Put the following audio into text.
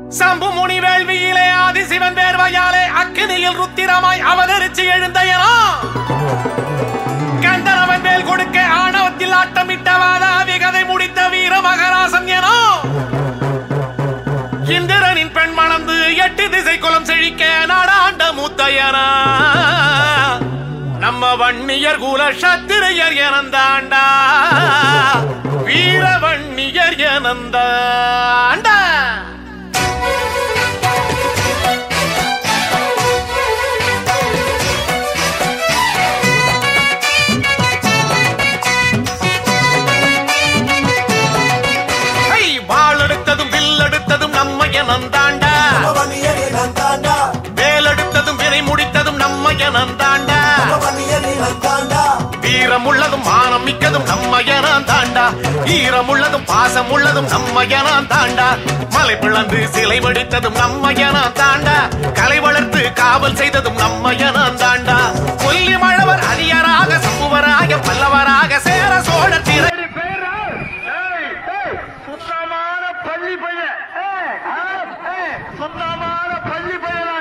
சம்பு முனி வேள்வியிலே ஆதி சிவன் வேர்வையாலே அக்கினியில் ருத்திரமாய் அவதரிச்சு எழுந்தையனோ கண்டனவன் வேல் கொடுக்க ஆணவத்தில் ஆட்டமிட்ட வாதாவி கதை முடித்த வீர மகராசன் எனோ இந்திரனின் பெண் மணந்து எட்டு திசை குலம் செழிக்க நாடாண்ட மூத்தையனா நம்ம வன்னியர் குல சத்திரையர் எனந்தாண்டா வீர வன்னியர் எனந்தாண்டா ஹை, வாள் எடுத்ததும் வில் எடுத்ததும் நம்ம எனந்தாண்டா வன்னியரே நந்தாண்டா வேல் எடுத்ததும் வினை முடித்ததும் நம்ம எனந்தாண்டா வன்னியரே நந்தாண்டா வீரம் உள்ளதும் மானம் மிக்கதும் நம்ம தாண்டா ஈரம் உள்ளதும் பாசம் உள்ளதும் நம்ம தாண்டா மலை பிளந்து சிலை வடித்ததும் நம்ம தாண்டா கலை வளர்த்து காவல் செய்ததும் நம்ம தாண்டா கொல்லி மழவர் அரியராக சம்புவராக பல்லவராக சேர சோழ திரை சுத்தமான பள்ளி பையன் சுத்தமான பள்ளி பையனா